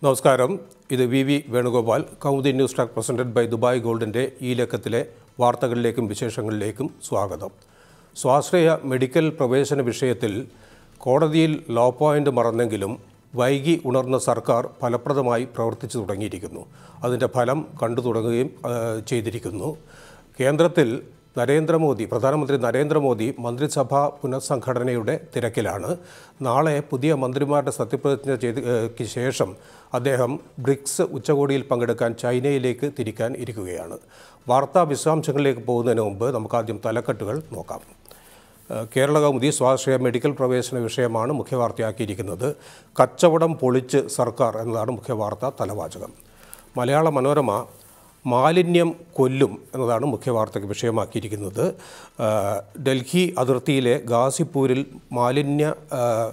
നമസ്കാരം ഇത് V V Venugopal Kaumudi news track presented by Dubai ഗോൾഡിൻ്റെ ഈ ലക്കത്തിലെ വാർത്തകളിലേക്കും വിശേഷങ്ങളിലേക്കും സ്വാഗതം സ്വാശ്രയ മെഡിക്കൽ പ്രവേശന വിഷയത്തിൽ കോടതിയിൽ ലോ പോയിന്റ് മറന്നെങ്കിലും വൈകി ഉണർന്ന സർക്കാർ ഫലപ്രദമായി പ്രവർത്തിച്ചു തുടങ്ങിയിരിക്കുന്നു അതിൻ്റെ ഫലം കണ്ടു തുടങ്ങുകയും ആ, ചെയ്തിരിക്കുന്നു കേന്ദ്രത്തിൽ നരേന്ദ്രമോദി പ്രധാനമന്ത്രി നരേന്ദ്രമോദി മന്ത്രിസഭാ പുനഃസംഘടനയുടെ തിരക്കിലാണ് നാളെ പുതിയ മന്ത്രിമാരുടെ സത്യപ്രതിജ്ഞ ചെയ്ത് ഏഹ് ശേഷം അദ്ദേഹം ബ്രിക്സ് ഉച്ചകോടിയിൽ പങ്കെടുക്കാൻ ചൈനയിലേക്ക് തിരിക്കാൻ ഇരിക്കുകയാണ് വാർത്താ വിശദാംശങ്ങളിലേക്ക് പോകുന്നതിന് മുമ്പ് നമുക്കാദ്യം തലക്കെട്ടുകൾ നോക്കാം ഏഹ് കേരള കൗമുദി സ്വാശ്രയ മെഡിക്കൽ പ്രവേശന വിഷയമാണ് മുഖ്യവാർത്തയാക്കിയിരിക്കുന്നത് കച്ചവടം പൊളിച്ച് സർക്കാർ എന്നതാണ് മുഖ്യവാർത്ത തലവാചകം മലയാള മനോരമ മാലിന്യം കൊല്ലും എന്നതാണ് മുഖ്യവാർത്തയ്ക്ക് വിഷയമാക്കിയിരിക്കുന്നത് ഏഹ് ഡൽഹി അതിർത്തിയിലെ ഗാസിപ്പൂരിൽ മാലിന്യ ഏഹ്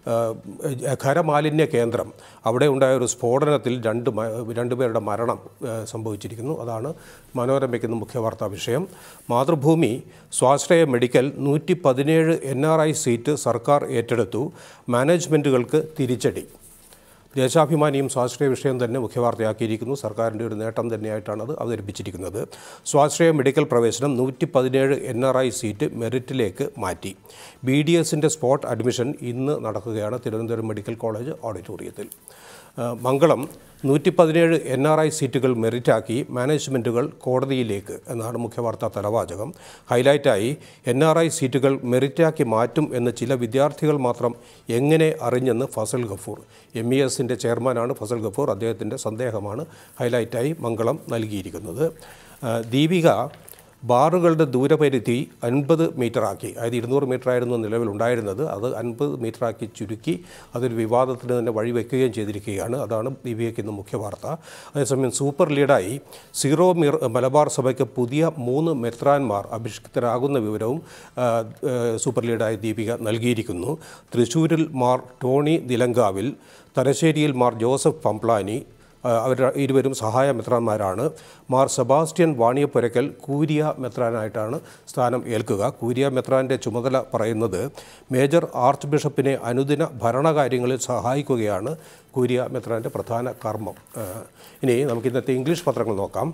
ഏഹ് ഖരമാലിന്യ കേന്ദ്രം അവിടെ ഉണ്ടായ ഒരു സ്ഫോടനത്തിൽ രണ്ട് മ- രണ്ടുപേരുടെ മരണം ഏഹ് സംഭവിച്ചിരിക്കുന്നു അതാണ് മനോരമയ്ക്ക് ഇന്ന് മുഖ്യവാർത്താ വിഷയം മാതൃഭൂമി സ്വാശ്രയ മെഡിക്കൽ നൂറ്റി പതിനേഴ് എൻ ആർ ഐ സീറ്റ് സർക്കാർ ഏറ്റെടുത്തു മാനേജ്മെൻറ്റുകൾക്ക് തിരിച്ചടി ദേശാഭിമാനിയും സ്വാശ്രയ വിഷയം തന്നെ മുഖ്യവാർത്തയാക്കിയിരിക്കുന്നു സർക്കാരിൻ്റെ ഒരു നേട്ടം തന്നെയായിട്ടാണ് അത് അവതരിപ്പിച്ചിരിക്കുന്നത് സ്വാശ്രയ മെഡിക്കൽ പ്രവേശനം നൂറ്റി പതിനേഴ് എൻ ആർ ഐ സീറ്റ് മെറിറ്റിലേക്ക് മാറ്റി ബി ഡി എസിൻ്റെ സ്പോട്ട് അഡ്മിഷൻ ഇന്ന് നടക്കുകയാണ് തിരുവനന്തപുരം മെഡിക്കൽ കോളേജ് ഓഡിറ്റോറിയത്തിൽ ആ, മംഗളം നൂറ്റി പതിനേഴ് എൻ ആർ ഐ സീറ്റുകൾ മെറിറ്റാക്കി മാനേജ്മെൻറ്റുകൾ കോടതിയിലേക്ക് എന്നാണ് മുഖ്യവാർത്താ തലവാചകം ഹൈലൈറ്റായി എൻ ആർ ഐ സീറ്റുകൾ മെറിറ്റാക്കി മാറ്റും എന്ന് ചില വിദ്യാർത്ഥികൾ മാത്രം എങ്ങനെ അറിഞ്ഞെന്ന് ഫസൽ ഗഫൂർ എം ഇ എസിൻ്റെ ചെയർമാനാണ് ഫസൽ ഗഫൂർ അദ്ദേഹത്തിൻ്റെ സന്ദേഹമാണ് ഹൈലൈറ്റായി മംഗളം നൽകിയിരിക്കുന്നത് ആ, ദീപിക ബാറുകളുടെ ദൂരപരിധി അൻപത് മീറ്ററാക്കി അതായത് ഇരുന്നൂറ് മീറ്ററായിരുന്നു നിലവിലുണ്ടായിരുന്നത് അത് അൻപത് മീറ്ററാക്കി ചുരുക്കി അതൊരു വിവാദത്തിന് തന്നെ വഴിവെക്കുകയും ചെയ്തിരിക്കുകയാണ് അതാണ് ദീപികയ്ക്ക് ഇന്ന് മുഖ്യ വാർത്ത അതേസമയം സൂപ്പർ ലീഡായി സീറോ മിർ മലബാർ സഭയ്ക്ക് പുതിയ മൂന്ന് മെത്രാന്മാർ അഭിഷിക്തരാകുന്ന വിവരവും ആ, ആ, സൂപ്പർ ലീഡായി ദീപിക നൽകിയിരിക്കുന്നു തൃശ്ശൂരിൽ മാർ ടോണി നിലങ്കാവിൽ തലശ്ശേരിയിൽ മാർ ജോസഫ് പംപ്ലാനി അവർ ഇരുവരും സഹായ മെത്രാന്മാരാണ് മാർ സെബാസ്റ്റ്യൻ വാണിയപ്പുരയ്ക്കൽ കൂരിയ മെത്രാനായിട്ടാണ് സ്ഥാനം ഏൽക്കുക കൂരിയ മെത്രാൻ്റെ ചുമതല പറയുന്നത് മേജർ ആർച്ച് ബിഷപ്പിനെ അനുദിന ഭരണകാര്യങ്ങളിൽ സഹായിക്കുകയാണ് കൂരിയ മെത്രാൻ്റെ പ്രധാന കർമ്മം ആ, ഇനി നമുക്ക് ഇന്നത്തെ ഇംഗ്ലീഷ് പത്രങ്ങൾ നോക്കാം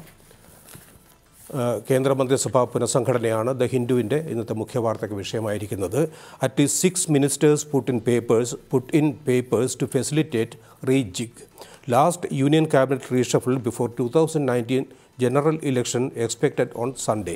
ഏഹ് കേന്ദ്രമന്ത്രിസഭാ പുനഃസംഘടനയാണ് ദ ഹിന്ദുവിൻ്റെ ഇന്നത്തെ മുഖ്യ വാർത്തയ്ക്ക് വിഷയമായിരിക്കുന്നത് at least six ministers put in papers put in papers to facilitate rejig last union cabinet reshuffle before two thousand nineteen general election expected on Sunday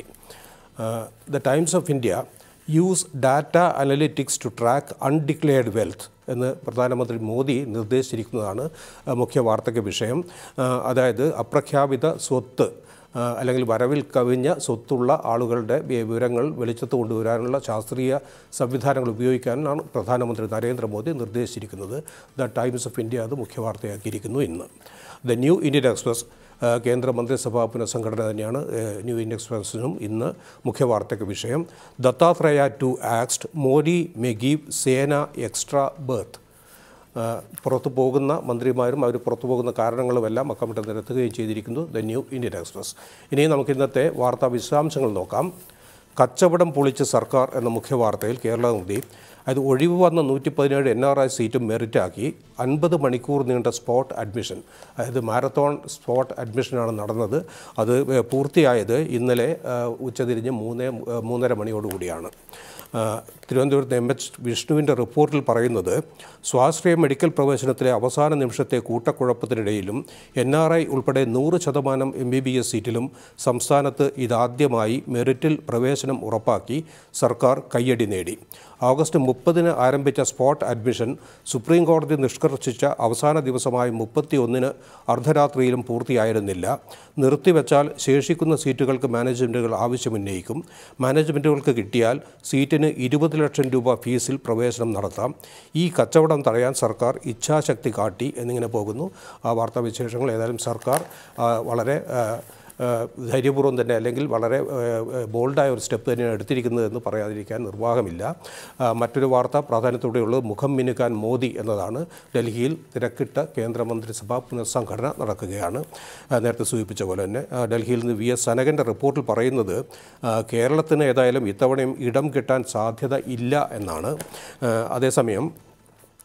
the Times of India use data analytics to track undeclared wealth എന്ന് പ്രധാനമന്ത്രി മോദി നിർദ്ദേശിച്ചിരിക്കുന്നതാണ് ആ, മുഖ്യ വാർത്തയ്ക്ക് വിഷയം ആ, അതായത് അപ്രഖ്യാപിത സ്വത്ത് ആ, അല്ലെങ്കിൽ വരവിൽ കവിഞ്ഞ സ്വത്തുള്ള ആളുകളുടെ വി- വിവരങ്ങൾ വെളിച്ചത്ത് കൊണ്ടുവരാനുള്ള ശാസ്ത്രീയ സംവിധാനങ്ങൾ ഉപയോഗിക്കാനാണ് പ്രധാനമന്ത്രി Narendra Modi നിർദ്ദേശിച്ചിരിക്കുന്നത് the Times of India അത് മുഖ്യവാർത്തയാക്കിയിരിക്കുന്നു ഇന്ന് ദ ന്യൂ ഇന്ത്യൻ എക്സ്പ്രസ് ആ, കേന്ദ്ര മന്ത്രിസഭാ പുനഃസംഘടന തന്നെയാണ് ഏ, ന്യൂ ഇന്ത്യൻ എക്സ്പ്രസിനും ഇന്ന് മുഖ്യവാർത്തയ്ക്ക് വിഷയം ദത്താത്രേയ ടു ആക്സ്റ്റ് മോഡി മെ ഗീവ് സേന എക്സ്ട്രാ ബർത്ത് ആ, പുറത്തു പോകുന്ന മന്ത്രിമാരും അവർ പുറത്തു പോകുന്ന കാരണങ്ങളുമെല്ലാം അക്കമിട്ട് നിരത്തുകയും ചെയ്തിരിക്കുന്നു ദ ന്യൂ ഇന്ത്യൻ എക്സ്പ്രസ് ഇനി നമുക്ക് ഇന്നത്തെ വാർത്താ വിശദാംശങ്ങൾ നോക്കാം കച്ചവടം പൊളിച്ച് സർക്കാർ എന്ന മുഖ്യ വാർത്തയിൽ കേരള മോദി അത് ഒഴിവ് വന്ന നൂറ്റി പതിനേഴ് എൻ ആർ ഐ സീറ്റും മെറിറ്റാക്കി അൻപത് മണിക്കൂർ നീണ്ട സ്പോട്ട് അഡ്മിഷൻ അതായത് മാരത്തോൺ സ്പോട്ട് അഡ്മിഷനാണ് നടന്നത് അത് ഏ, പൂർത്തിയായത് ഇന്നലെ ആ, ഉച്ചതിരിഞ്ഞ് മൂന്ന് മൂന്നര മണിയോടുകൂടിയാണ് ആ, തിരുവനന്തപുരത്ത് എം എച്ച് വിഷ്ണുവിൻ്റെ റിപ്പോർട്ടിൽ പറയുന്നത് സ്വാശ്രയ മെഡിക്കൽ പ്രവേശനത്തിലെ അവസാന നിമിഷത്തെ കൂട്ടക്കുഴപ്പത്തിനിടയിലും എൻ ആർ ഐ ഉൾപ്പെടെ നൂറ് ശതമാനം എം ബി ബി എസ് സീറ്റിലും സംസ്ഥാനത്ത് ഇതാദ്യമായി മെറിറ്റിൽ പ്രവേശനം ഉറപ്പാക്കി സർക്കാർ കയ്യടി നേടി ഓഗസ്റ്റ് മുപ്പതിന് ആരംഭിച്ച സ്പോട്ട് അഡ്മിഷൻ സുപ്രീം കോടതി നിഷ്കർഷിച്ച അവസാന ദിവസമായ മുപ്പത്തി ഒന്നിന് അർദ്ധരാത്രിയിലും പൂർത്തിയായിരുന്നില്ല നിർത്തിവെച്ചാൽ ശേഷിക്കുന്ന സീറ്റുകൾക്ക് മാനേജ്മെൻറ്റുകൾ ആവശ്യമുന്നയിക്കും മാനേജ്മെൻറ്റുകൾക്ക് കിട്ടിയാൽ സീറ്റിന് ഇരുപത് ലക്ഷം രൂപ ഫീസിൽ പ്രവേശനം നടത്താം ഈ കച്ചവടം തടയാൻ സർക്കാർ ഇച്ഛാശക്തി കാട്ടി എന്നിങ്ങനെ പോകുന്നു ആ വാർത്താവിശേഷങ്ങൾ ഏതായാലും സർക്കാർ ആ, വളരെ ആ, ആ, ധൈര്യപൂർവ്വം തന്നെ അല്ലെങ്കിൽ വളരെ ബോൾഡായ ഒരു സ്റ്റെപ്പ് തന്നെയാണ് എടുത്തിരിക്കുന്നതെന്ന് പറയാതിരിക്കാൻ നിർവാഹമില്ല ആ, മറ്റൊരു വാർത്ത പ്രാധാന്യത്തോടെയുള്ളത് മുഖം മിനുക്കാൻ മോദി എന്നതാണ് ഡൽഹിയിൽ തിരക്കിട്ട കേന്ദ്രമന്ത്രിസഭാ പുനഃസംഘടന നടക്കുകയാണ് ആ, നേരത്തെ സൂചിപ്പിച്ച പോലെ തന്നെ ആ, ഡൽഹിയിൽ നിന്ന് വി എസ് സനകൻ്റെ റിപ്പോർട്ടിൽ പറയുന്നത് ആ, കേരളത്തിന് ഏതായാലും ഇത്തവണയും ഇടം കിട്ടാൻ സാധ്യത ഇല്ല എന്നാണ് ആ, അതേസമയം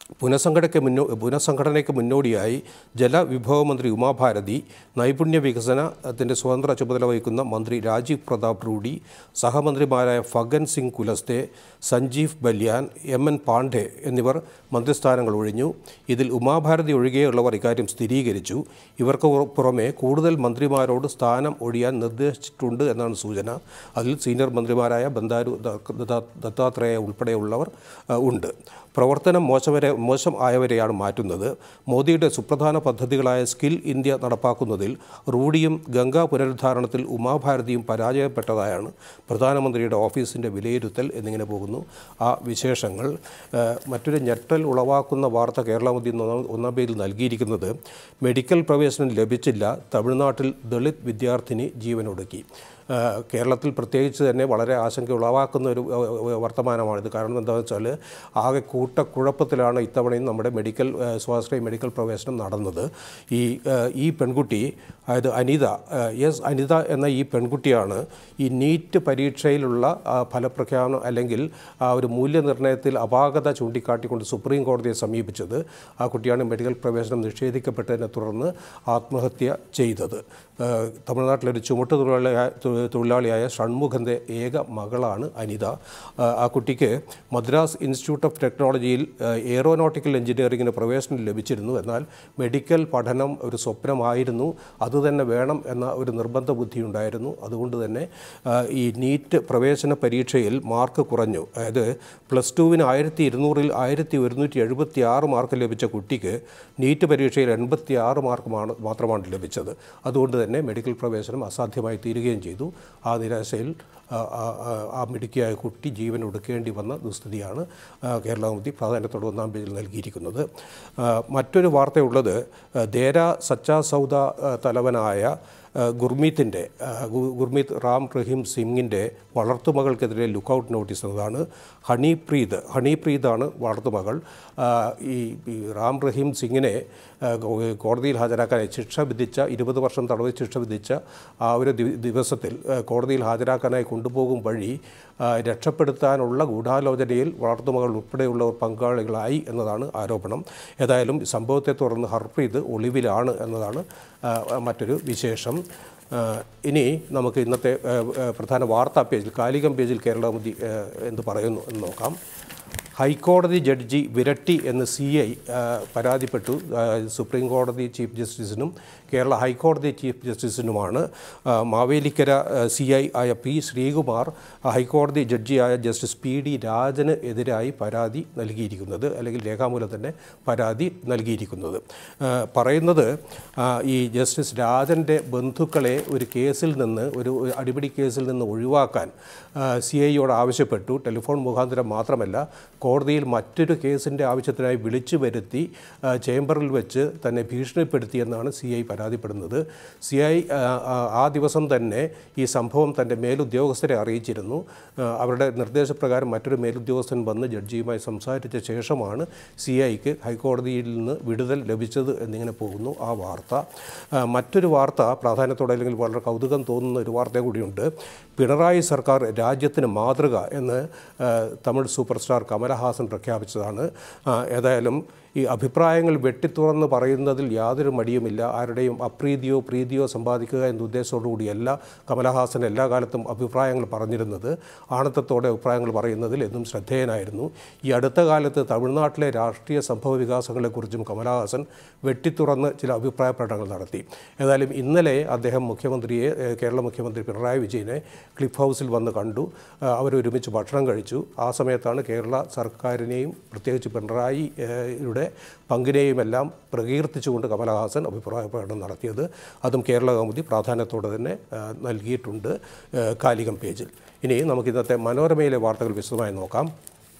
പുനഃസംഘടനയ്ക്ക് മുന്നോ പുനഃസംഘടനയ്ക്ക് മുന്നോടിയായി ജലവിഭവ മന്ത്രി ഉമാഭാരതി നൈപുണ്യ വികസനത്തിൻ്റെ സ്വതന്ത്ര ചുമതല വഹിക്കുന്ന മന്ത്രി രാജീവ് പ്രതാപ് റൂഡി സഹമന്ത്രിമാരായ ഫഗൻ സിംഗ് കുലസ്തെ സഞ്ജീവ് ബല്യാൻ എം എൻ പാണ്ഡെ എന്നിവർ മന്ത്രിസ്ഥാനങ്ങൾ ഒഴിഞ്ഞു ഇതിൽ ഉമാഭാരതി ഒഴികെയുള്ളവർ ഇക്കാര്യം സ്ഥിരീകരിച്ചു ഇവർക്ക് പുറമെ കൂടുതൽ മന്ത്രിമാരോട് സ്ഥാനം ഒഴിയാൻ നിർദ്ദേശിച്ചിട്ടുണ്ട് എന്നാണ് സൂചന അതിൽ സീനിയർ മന്ത്രിമാരായ ബന്ദാരു ദത്താത്രേയ ഉൾപ്പെടെയുള്ളവർ അഹ്, ഉണ്ട് പ്രവർത്തനം മോശവരെ മോശം ആയവരെയാണ് മാറ്റുന്നത് മോദിയുടെ സുപ്രധാന പദ്ധതികളായ സ്കിൽ ഇന്ത്യ നടപ്പാക്കുന്നതിൽ റൂഡിയും ഗംഗാ പുനരുദ്ധാരണത്തിൽ ഉമാഭാരതിയും പരാജയപ്പെട്ടതായാണ് പ്രധാനമന്ത്രിയുടെ ഓഫീസിൻ്റെ വിലയിരുത്തൽ എന്നിങ്ങനെ പോകുന്നു ആ വിശേഷങ്ങൾ ഏഹ്, മറ്റൊരു ഞെട്ടൽ ഉളവാക്കുന്ന വാർത്ത കേരളമതി ഒന്നാം പേജിൽ നൽകിയിരിക്കുന്നത് മെഡിക്കൽ പ്രവേശനം ലഭിച്ചില്ല തമിഴ്നാട്ടിൽ ദളിത് വിദ്യാർത്ഥിനി ജീവനൊടുക്കി ഏഹ്, കേരളത്തിൽ പ്രത്യേകിച്ച് തന്നെ വളരെ ആശങ്ക ഉളവാക്കുന്ന ഒരു ഏഹ്, വർത്തമാനമാണിത് കാരണം എന്താണെന്ന് വെച്ചാൽ ആകെ കൂട്ടക്കുഴപ്പത്തിലാണ് ഇത്തവണയും നമ്മുടെ മെഡിക്കൽ ഏഹ്, സ്വാശ്രയ മെഡിക്കൽ പ്രവേശനം നടന്നത് ഈ ഏഹ്, ഈ പെൺകുട്ടി അതായത് അനിത ഏഹ്, എസ് അനിത എന്ന ഈ പെൺകുട്ടിയാണ് ഈ നീറ്റ് പരീക്ഷയിലുള്ള ആ, ഫലപ്രഖ്യാപനം അല്ലെങ്കിൽ ആ ഒരു മൂല്യനിർണ്ണയത്തിൽ അപാകത ചൂണ്ടിക്കാട്ടിക്കൊണ്ട് സുപ്രീം കോടതിയെ സമീപിച്ചത് ആ കുട്ടിയാണ് മെഡിക്കൽ പ്രവേശനം നിഷേധിക്കപ്പെട്ടതിനെ തുടർന്ന് ആത്മഹത്യ ചെയ്തത് ഏഹ്, തമിഴ്നാട്ടിലൊരു ചുമട്ട് തൊഴിലാളിയായ തൊ- തൊഴിലാളിയായ ഷൺമുഖൻ്റെ ഏക മകളാണ് അനിത ഏഹ്, ആ കുട്ടിക്ക് മദ്രാസ് ഇൻസ്റ്റിറ്റ്യൂട്ട് ഓഫ് ടെക്നോളജിയിൽ ഏഹ്, എയറോനോട്ടിക്കൽ എഞ്ചിനീയറിംഗിന് പ്രവേശനം ലഭിച്ചിരുന്നു എന്നാൽ മെഡിക്കൽ പഠനം ഒരു സ്വപ്നമായിരുന്നു അതുതന്നെ വേണം എന്ന ഒരു നിർബന്ധ ബുദ്ധി ഉണ്ടായിരുന്നു അതുകൊണ്ട് തന്നെ ഏഹ്, ഈ നീറ്റ് പ്രവേശന പരീക്ഷയിൽ മാർക്ക് കുറഞ്ഞു അതായത് പ്ലസ് ടുവിന് ആയിരത്തി ഇരുന്നൂറിൽ ആയിരത്തി ഒരുന്നൂറ്റി എഴുപത്തി ആറ് മാർക്ക് ലഭിച്ച കുട്ടിക്ക് നീറ്റ് പരീക്ഷയിൽ എൺപത്തി ആറ് മാർക്കുമാണ് മാത്രമാണ് ലഭിച്ചത് അതുകൊണ്ട് തന്നെ മെഡിക്കൽ പ്രവേശനം അസാധ്യമായി തീരുകയും ചെയ്തു ആ നിരാശയിൽ ആ, ആ, ആ, ആ മിടുക്കിയായ കുട്ടി ജീവൻ ഒടുക്കേണ്ടി വന്ന ദുസ്ഥിതിയാണ് ആ, കേരളമതി പ്രാധാന്യത്തോടെ ഒന്നാം പേജിൽ നൽകിയിരിക്കുന്നത് ആ, മറ്റൊരു വാർത്തയുള്ളത് ആ, ദേര സച്ചാ സൗദ ആ, തലവനായ ആ, ഗുർമീത്തിൻ്റെ ആ, ഗു- ഗുർമീത് റാം റഹീം സിംഗിൻ്റെ വളർത്തുമകൾക്കെതിരെ ലുക്കൗട്ട് നോട്ടീസ് എന്നതാണ് ഹണിപ്രീത് ഹണിപ്രീതാണ് വളർത്തുമകൾ ആ, ഈ ഈ റാം റഹീം സിംഗിനെ ആ, കോ- കോടതിയിൽ ഹാജരാക്കാനായി ശിക്ഷ വിധിച്ച ഇരുപത് വർഷം തടവ് ശിക്ഷ വിധിച്ച ആ ഒരു ദിവ- ദിവസത്തിൽ ആ, കോടതിയിൽ ഹാജരാക്കാനായി കൊണ്ടുപോകും വഴി ആ, രക്ഷപ്പെടുത്താനുള്ള ഗൂഢാലോചനയിൽ വളർത്തുമകൾ ഉൾപ്പെടെയുള്ളവർ പങ്കാളികളായി എന്നതാണ് ആരോപണം ഏതായാലും സംഭവത്തെ തുടർന്ന് ഹർപ്രീത് ഒളിവിലാണ് എന്നതാണ് ആ, മറ്റൊരു വിശേഷം ആ, ഇനി നമുക്ക് ഇന്നത്തെ ആ, ആ, പ്രധാന വാർത്താ പേജിൽ കാലികം പേജിൽ കേരളമതി ആ, എന്ത് പറയുന്നു എന്ന് നോക്കാം ഹൈക്കോടതി ജഡ്ജി വിരട്ടി എന്ന് സി ഐ പരാതിപ്പെട്ടു ആ, സുപ്രീം കോടതി ചീഫ് ജസ്റ്റിസിനും കേരള ഹൈക്കോടതി ചീഫ് ജസ്റ്റിസിനുമാണ് ആ, മാവേലിക്കര സി ഐ ആയ പി ശ്രീകുമാർ ആ, ഹൈക്കോടതി ജഡ്ജിയായ ജസ്റ്റിസ് പി ഡി രാജന് എതിരായി പരാതി നൽകിയിരിക്കുന്നത് അല്ലെങ്കിൽ രേഖാമൂലം തന്നെ പരാതി നൽകിയിരിക്കുന്നത് ആ, പറയുന്നത് ആ, ഈ ജസ്റ്റിസ് രാജൻ്റെ ബന്ധുക്കളെ ഒരു കേസിൽ നിന്ന് ഒരു ഒരു അടിപിടി കേസിൽ നിന്ന് ഒഴിവാക്കാൻ സി ഐയോട് ആവശ്യപ്പെട്ടു ടെലിഫോൺ മുഖാന്തരം മാത്രമല്ല കോടതിയിൽ മറ്റൊരു കേസിൻ്റെ ആവശ്യത്തിനായി വിളിച്ചു വരുത്തി ആ, ചേംബറിൽ വെച്ച് തന്നെ ഭീഷണിപ്പെടുത്തിയെന്നാണ് സി ഐ പരാതിപ്പെടുന്നത് സി ഐ ആ ദിവസം തന്നെ ഈ സംഭവം തൻ്റെ മേലുദ്യോഗസ്ഥരെ അറിയിച്ചിരുന്നു ആ, അവരുടെ നിർദ്ദേശപ്രകാരം മറ്റൊരു മേലുദ്യോഗസ്ഥൻ വന്ന് ജഡ്ജിയുമായി സംസാരിച്ച ശേഷമാണ് സി ഐക്ക് ഹൈക്കോടതിയിൽ നിന്ന് വിടുതൽ ലഭിച്ചത് എന്നിങ്ങനെ പോകുന്നു ആ വാർത്ത ആ, മറ്റൊരു വാർത്ത പ്രാധാന്യത്തോടെ അല്ലെങ്കിൽ വളരെ കൗതുകം തോന്നുന്ന ഒരു വാർത്ത കൂടിയുണ്ട് പിണറായി സർക്കാർ രാജ്യത്തിന് മാതൃക എന്ന് ആ, തമിഴ് സൂപ്പർ സ്റ്റാർ കമലഹാസൻ പ്രഖ്യാപിച്ചതാണ് ആ, ഏതായാലും ഈ അഭിപ്രായങ്ങൾ വെട്ടിത്തുറന്ന് പറയുന്നതിൽ യാതൊരു മടിയുമില്ല ആരുടെയും അപ്രീതിയോ പ്രീതിയോ സമ്പാദിക്കുക എന്ന ഉദ്ദേശത്തോടുകൂടിയല്ല കമലഹാസൻ എല്ലാ കാലത്തും അഭിപ്രായങ്ങൾ പറഞ്ഞിരുന്നത് ആണത്തത്തോടെ അഭിപ്രായങ്ങൾ പറയുന്നതിൽ എന്നും ശ്രദ്ധേയനായിരുന്നു ഈ അടുത്ത കാലത്ത് തമിഴ്നാട്ടിലെ രാഷ്ട്രീയ സംഭവ വികാസങ്ങളെക്കുറിച്ചും കമലഹാസൻ വെട്ടിത്തുറന്ന് ചില അഭിപ്രായ പ്രകടനങ്ങൾ നടത്തി ഏതായാലും ഇന്നലെ അദ്ദേഹം മുഖ്യമന്ത്രിയെ ഏഹ്, കേരള മുഖ്യമന്ത്രി പിണറായി വിജയനെ ക്ലിഫ് ഹൗസിൽ വന്ന് കണ്ടു ആ, അവരൊരുമിച്ച് ഭക്ഷണം കഴിച്ചു ആ സമയത്താണ് കേരള സർക്കാരിനെയും പ്രത്യേകിച്ച് പിണറായി ഏഹ്, യുടെ പങ്കിനെയുമെല്ലാം പ്രകീർത്തിച്ചുകൊണ്ട് കമലഹാസൻ അഭിപ്രായ പ്രകടനം നടത്തിയത് അതും കേരള കൗമുദി പ്രാധാന്യത്തോടെ തന്നെ ആ, നൽകിയിട്ടുണ്ട് ആ, കാലികം പേജിൽ ഇനി നമുക്ക് ഇന്നത്തെ മനോരമയിലെ വാർത്തകൾ വിശദമായി നോക്കാം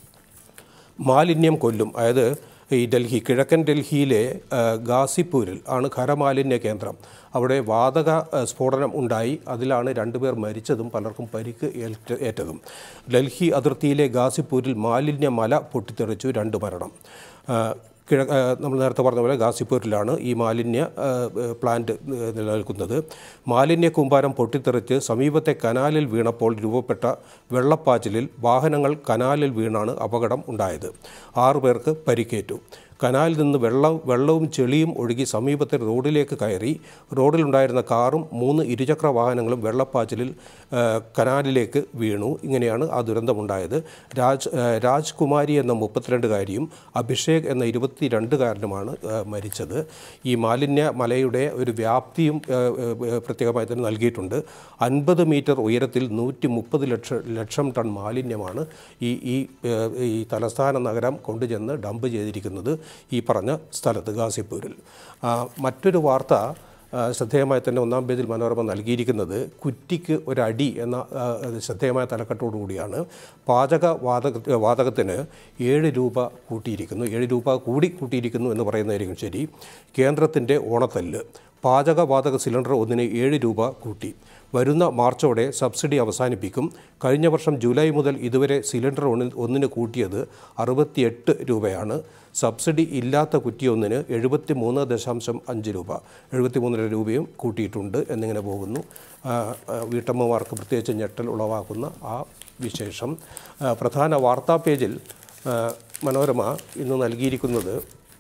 മാലിന്യം കൊല്ലും അതായത് ഈ ഡൽഹി കിഴക്കൻ ഡൽഹിയിലെ ആ, ഗാസിപ്പൂരിൽ ആണ് ഖരമാലിന്യ കേന്ദ്രം അവിടെ വാതക ആ, സ്ഫോടനം ഉണ്ടായി അതിലാണ് രണ്ടുപേർ മരിച്ചതും പലർക്കും പരിക്ക് ഏൽറ്റ ഏറ്റതും ഡൽഹി അതിർത്തിയിലെ ഗാസിപ്പൂരിൽ മാലിന്യ മല പൊട്ടിത്തെറിച്ചു രണ്ട് മരണം ആ, കിഴ ആ, നമ്മൾ നേരത്തെ പറഞ്ഞ പോലെ ഗാസിപ്പൂരിലാണ് ഈ മാലിന്യ ആ, പ്ലാന്റ് നിലനിൽക്കുന്നത് മാലിന്യ കൂമ്പാരം പൊട്ടിത്തെറിച്ച് സമീപത്തെ കനാലിൽ വീണപ്പോൾ രൂപപ്പെട്ട വെള്ളപ്പാച്ചിലിൽ വാഹനങ്ങൾ കനാലിൽ വീണാണ് അപകടം ഉണ്ടായത് ആറു പേർക്ക് പരിക്കേറ്റു കനാലിൽ നിന്ന് വെള്ളം വെള്ളവും ചെളിയും ഒഴുകി സമീപത്തെ റോഡിലേക്ക് കയറി റോഡിലുണ്ടായിരുന്ന കാറും മൂന്ന് ഇരുചക്ര വാഹനങ്ങളും വെള്ളപ്പാച്ചിലിൽ ആ, കനാലിലേക്ക് വീണു ഇങ്ങനെയാണ് ആ ദുരന്തമുണ്ടായത് രാജ് ആ, രാജ്കുമാരി എന്ന മുപ്പത്തിരണ്ടുകാരിയും അഭിഷേക് എന്ന ഇരുപത്തിരണ്ടുകാരനുമാണ് ആ, മരിച്ചത് ഈ മാലിന്യ മലയുടെ ഒരു വ്യാപ്തിയും ആ, ആ, പ്രത്യേകമായി തന്നെ നൽകിയിട്ടുണ്ട് അൻപത് മീറ്റർ ഉയരത്തിൽ നൂറ്റി മുപ്പത് ലക്ഷം ലക്ഷം ടൺ മാലിന്യമാണ് ഈ ഈ ആ, ഈ തലസ്ഥാന നഗരം കൊണ്ടുചെന്ന് ഡംപ് ചെയ്തിരിക്കുന്നത് ഈ പറഞ്ഞ സ്ഥലത്ത് ഗാസിപ്പൂരിൽ ആ, മറ്റൊരു വാർത്ത ആ, ശ്രദ്ധേയമായി തന്നെ ഒന്നാം പേജിൽ മനോരമ നൽകിയിരിക്കുന്നത് കുറ്റിക്ക് ഒരടി എന്ന ആ, ശ്രദ്ധേയമായ തലക്കെട്ടോടുകൂടിയാണ് പാചക വാതക വാതകത്തിന് ഏഴ് രൂപ കൂട്ടിയിരിക്കുന്നു ഏഴ് രൂപ കൂടി കൂട്ടിയിരിക്കുന്നു എന്ന് പറയുന്നതായിരിക്കും ശരി കേന്ദ്രത്തിൻ്റെ ഓണത്തല്ല് പാചകവാതക സിലിണ്ടർ ഒന്നിന് ഏഴ് രൂപ കൂട്ടി വരുന്ന മാർച്ചോടെ സബ്സിഡി അവസാനിപ്പിക്കും കഴിഞ്ഞ വർഷം ജൂലൈ മുതൽ ഇതുവരെ സിലിണ്ടർ ഒന്നിന് ഒന്നിന് കൂട്ടിയത് അറുപത്തിയെട്ട് രൂപയാണ് സബ്സിഡി ഇല്ലാത്ത കുറ്റിയൊന്നിന് എഴുപത്തി മൂന്ന് ദശാംശം അഞ്ച് രൂപ എഴുപത്തി മൂന്നര രൂപയും കൂട്ടിയിട്ടുണ്ട് എന്നിങ്ങനെ പോകുന്നു ആ, ആ, വീട്ടമ്മമാർക്ക് പ്രത്യേകിച്ച് ഞെട്ടൽ ഉളവാക്കുന്ന ആ വിശേഷം ആ, പ്രധാന വാർത്താ പേജിൽ ആ, മനോരമ ഇന്ന് നൽകിയിരിക്കുന്നത്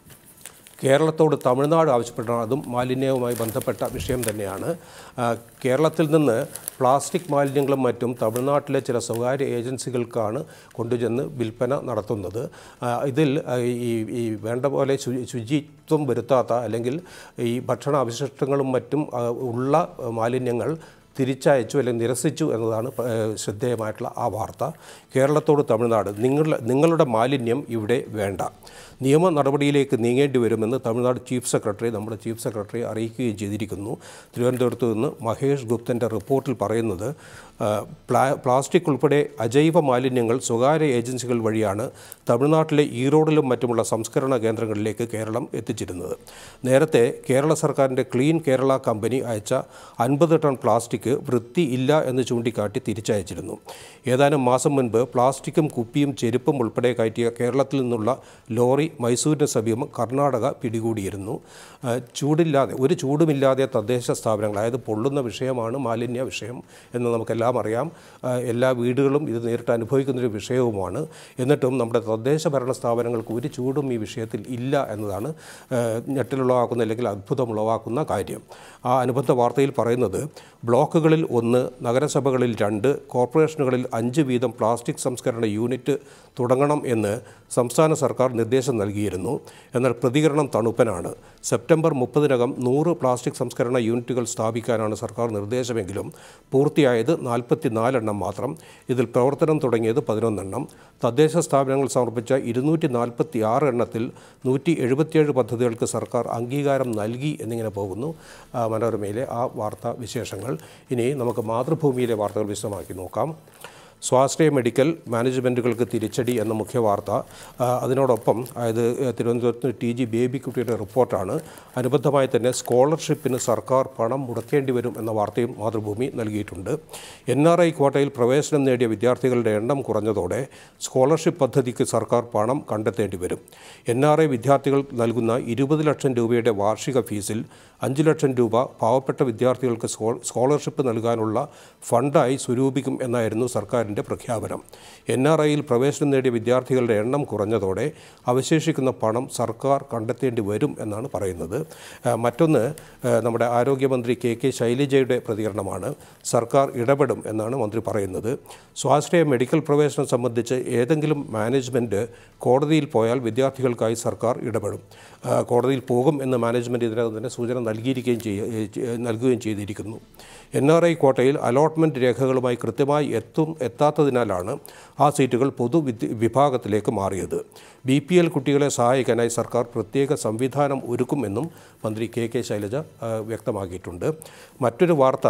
കേരളത്തോട് തമിഴ്നാട് ആവശ്യപ്പെട്ട അതും മാലിന്യവുമായി ബന്ധപ്പെട്ട വിഷയം തന്നെയാണ് ആ, കേരളത്തിൽ നിന്ന് പ്ലാസ്റ്റിക് മാലിന്യങ്ങളും മറ്റും തമിഴ്നാട്ടിലെ ചില സ്വകാര്യ ഏജൻസികൾക്കാണ് കൊണ്ടുചെന്ന് വിൽപ്പന നടത്തുന്നത് ആ, ഇതിൽ ആ, ഈ ഈ വേണ്ട പോലെ ശു- ശുചിത്വം വരുത്താത്ത അല്ലെങ്കിൽ ഈ ഭക്ഷണ അവശിഷ്ടങ്ങളും മറ്റും ആ, ഉള്ള മാലിന്യങ്ങൾ തിരിച്ചയച്ചു അല്ലെങ്കിൽ നിരസിച്ചു എന്നതാണ് പ- ഏഹ് ശ്രദ്ധേയമായിട്ടുള്ള ആ വാർത്ത കേരളത്തോട് തമിഴ്നാട് നിങ്ങളുടെ നിങ്ങളുടെ മാലിന്യം ഇവിടെ വേണ്ട നിയമ നടപടിയിലേക്ക് നീങ്ങേണ്ടി വരുമെന്ന് തമിഴ്നാട് ചീഫ് സെക്രട്ടറി നമ്മുടെ ചീഫ് സെക്രട്ടറി അറിയിക്കുകയും ചെയ്തിരിക്കുന്നു തിരുവനന്തപുരത്ത് നിന്ന് മഹേഷ് ഗുപ്തൻ്റെ റിപ്പോർട്ടിൽ പറയുന്നത് ആ, പ്ലാ പ്ലാസ്റ്റിക് ഉൾപ്പെടെ അജൈവ മാലിന്യങ്ങൾ സ്വകാര്യ ഏജൻസികൾ വഴിയാണ് തമിഴ്നാട്ടിലെ ഈറോഡിലും മറ്റുമുള്ള സംസ്കരണ കേന്ദ്രങ്ങളിലേക്ക് കേരളം എത്തിച്ചിരുന്നത് നേരത്തെ കേരള സർക്കാരിൻ്റെ ക്ലീൻ കേരള കമ്പനി അയച്ച അൻപത് ടൺ പ്ലാസ്റ്റിക് വൃത്തി ഇല്ല എന്ന് ചൂണ്ടിക്കാട്ടി തിരിച്ചയച്ചിരുന്നു ഏതാനും മാസം മുൻപ് പ്ലാസ്റ്റിക്കും കുപ്പിയും ചെരുപ്പും ഉൾപ്പെടെ കയറ്റിയ കേരളത്തിൽ നിന്നുള്ള ലോറി മൈസൂരിന് സമീപം കർണാടക പിടികൂടിയിരുന്നു ആ, ചൂടില്ലാതെ ഒരു ചൂടുമില്ലാതെ തദ്ദേശ സ്ഥാപനങ്ങൾ അതായത് പൊള്ളുന്ന വിഷയമാണ് മാലിന്യ വിഷയം എന്ന് നമുക്കെല്ലാം അറിയാം ആ, എല്ലാ വീടുകളും ഇത് നേരിട്ട് അനുഭവിക്കുന്നൊരു വിഷയവുമാണ് എന്നിട്ടും നമ്മുടെ തദ്ദേശ ഭരണ സ്ഥാപനങ്ങൾക്ക് ഒരു ചൂടും ഈ വിഷയത്തിൽ ഇല്ല എന്നതാണ് ആ, ഞെട്ടലുളവാക്കുന്ന അല്ലെങ്കിൽ അത്ഭുതമുളവാക്കുന്ന കാര്യം ആ അനുബന്ധ വാർത്തയിൽ പറയുന്നത് ബ്ലോക്കുകളിൽ ഒന്ന് നഗരസഭകളിൽ രണ്ട് കോർപ്പറേഷനുകളിൽ അഞ്ച് വീതം പ്ലാസ്റ്റിക് സംസ്കരണ യൂണിറ്റ് തുടങ്ങണം എന്ന് സംസ്ഥാന സർക്കാർ നിർദ്ദേശം നൽകിയിരുന്നു എന്നാൽ പ്രതികരണം തണുപ്പനാണ് സെപ്റ്റംബർ മുപ്പതിനകം നൂറ് പ്ലാസ്റ്റിക് സംസ്കരണ യൂണിറ്റുകൾ സ്ഥാപിക്കാനാണ് സർക്കാർ നിർദ്ദേശമെങ്കിലും പൂർത്തിയായത് നാൽപ്പത്തി നാലെണ്ണം മാത്രം ഇതിൽ പ്രവർത്തനം തുടങ്ങിയത് പതിനൊന്നെണ്ണം തദ്ദേശ സ്ഥാപനങ്ങൾ സമർപ്പിച്ച ഇരുന്നൂറ്റി നാൽപ്പത്തി ആറ് എണ്ണത്തിൽ നൂറ്റി എഴുപത്തിയേഴ് പദ്ധതികൾക്ക് സർക്കാർ അംഗീകാരം നൽകി എന്നിങ്ങനെ പോകുന്നു ആ, മനോരമയിലെ ആ വാർത്താ വിശേഷങ്ങൾ ഇനി നമുക്ക് മാതൃഭൂമിയിലെ വാർത്തകൾ വിശദമാക്കി നോക്കാം സ്വാശ്രയ മെഡിക്കൽ മാനേജ്മെൻറ്റുകൾക്ക് തിരിച്ചടി എന്ന മുഖ്യ വാർത്ത ആ, അതിനോടൊപ്പം അതായത് ഏഹ്, തിരുവനന്തപുരത്ത് ടി ജി ബേബിക്കുട്ടിയുടെ റിപ്പോർട്ടാണ് അനുബന്ധമായി തന്നെ സ്കോളർഷിപ്പിന് സർക്കാർ പണം മുടക്കേണ്ടി വരും എന്ന വാർത്തയും മാതൃഭൂമി നൽകിയിട്ടുണ്ട് എൻ ആർ ഐ ക്വാട്ടയിൽ പ്രവേശനം നേടിയ വിദ്യാർത്ഥികളുടെ എണ്ണം കുറഞ്ഞതോടെ സ്കോളർഷിപ്പ് പദ്ധതിക്ക് സർക്കാർ പണം കണ്ടെത്തേണ്ടി വരും എൻ ആർ ഐ വിദ്യാർത്ഥികൾ നൽകുന്ന ഇരുപത് ലക്ഷം രൂപയുടെ വാർഷിക ഫീസിൽ അഞ്ച് ലക്ഷം രൂപ പാവപ്പെട്ട വിദ്യാർത്ഥികൾക്ക് സ്കോ സ്കോളർഷിപ്പ് നൽകാനുള്ള ഫണ്ടായി സ്വരൂപിക്കും എന്നായിരുന്നു സർക്കാരിൻ്റെ പ്രഖ്യാപനം എൻ ആർ ഐയിൽ പ്രവേശനം നേടിയ വിദ്യാർത്ഥികളുടെ എണ്ണം കുറഞ്ഞതോടെ അവശേഷിക്കുന്ന പണം സർക്കാർ കണ്ടെത്തേണ്ടി വരും എന്നാണ് പറയുന്നത് ആ, മറ്റൊന്ന് ആ, നമ്മുടെ ആരോഗ്യമന്ത്രി കെ കെ ശൈലജയുടെ പ്രതികരണമാണ് സർക്കാർ ഇടപെടും എന്നാണ് മന്ത്രി പറയുന്നത് സ്വാശ്രയ മെഡിക്കൽ പ്രവേശനം സംബന്ധിച്ച് ഏതെങ്കിലും മാനേജ്മെൻറ്റ് കോടതിയിൽ പോയാൽ വിദ്യാർത്ഥികൾക്കായി സർക്കാർ ഇടപെടും ആ, കോടതിയിൽ പോകും എന്ന് മാനേജ്മെൻറ്റ് ഇതിനകം തന്നെ സൂചന നൽകിയിരിക്കുകയും ചെയ്യ നൽകുകയും ചെയ്തിരിക്കുന്നു എൻ ആർ ഐ കോട്ടയിൽ അലോട്ട്മെൻറ്റ് രേഖകളുമായി കൃത്യമായി എത്തും എത്താത്തതിനാലാണ് ആ സീറ്റുകൾ പൊതു വിദ്യ- വിഭാഗത്തിലേക്ക് മാറിയത് ബി പി എൽ കുട്ടികളെ സഹായിക്കാനായി സർക്കാർ പ്രത്യേക സംവിധാനം ഒരുക്കുമെന്നും മന്ത്രി കെ കെ ശൈലജ ആ, വ്യക്തമാക്കിയിട്ടുണ്ട് മറ്റൊരു വാർത്ത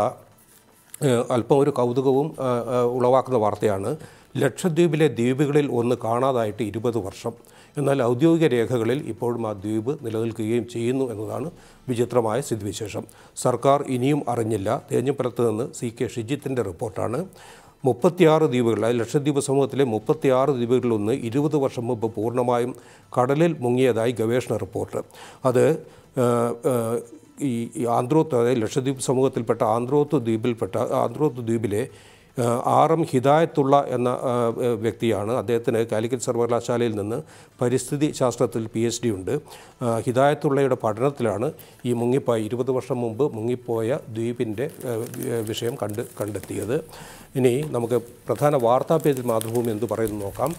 ഏഹ് അല്പം ഒരു കൗതുകവും ആ, ആ, ഉളവാക്കുന്ന വാർത്തയാണ് ലക്ഷദ്വീപിലെ ദ്വീപുകളിൽ ഒന്ന് കാണാതായിട്ട് ഇരുപത് വർഷം എന്നാൽ ഔദ്യോഗിക രേഖകളിൽ ഇപ്പോഴും ആ ദ്വീപ് നിലനിൽക്കുകയും ചെയ്യുന്നു എന്നതാണ് വിചിത്രമായ സ്ഥിതിവിശേഷം സർക്കാർ ഇനിയും അറിഞ്ഞില്ല തേഞ്ഞിപ്പലത്ത് നിന്ന് സി കെ ഷിജിത്തിൻ്റെ റിപ്പോർട്ടാണ് മുപ്പത്തിയാറ് ദ്വീപുകൾ അതായത് ലക്ഷദ്വീപ് സമൂഹത്തിലെ മുപ്പത്തിയാറ് ദ്വീപുകളിലൊന്ന് ഇരുപത് വർഷം മുമ്പ് പൂർണ്ണമായും കടലിൽ മുങ്ങിയതായി ഗവേഷണ റിപ്പോർട്ട് അത് ഏഹ്, ഏഹ്, ഈ ഈ ആന്ത്രോത്ത് അതായത് ലക്ഷദ്വീപ് സമൂഹത്തിൽപ്പെട്ട ആന്ത്രോത്ത് ദ്വീപിൽപ്പെട്ട ആന്ത്രോത്ത് ദ്വീപിലെ ആർ എം ഹിദായത്തുള്ള എന്ന ആ, ഏ, വ്യക്തിയാണ് അദ്ദേഹത്തിന് കാലിക്കറ്റ് സർവകലാശാലയിൽ നിന്ന് പരിസ്ഥിതി ശാസ്ത്രത്തിൽ പി എച്ച് ഡി ഉണ്ട് ആ, ഹിദായത്തുള്ളയുടെ പഠനത്തിലാണ് ഈ മുങ്ങിപ്പോയ ഇരുപത് വർഷം മുമ്പ് മുങ്ങിപ്പോയ ദ്വീപിൻ്റെ ഏ, ഏ, വിഷയം കണ്ട് കണ്ടെത്തിയത് ഇനി നമുക്ക് പ്രധാന വാർത്താ പേജിൽ മാതൃഭൂമി എന്ത് പറയുന്നു നോക്കാം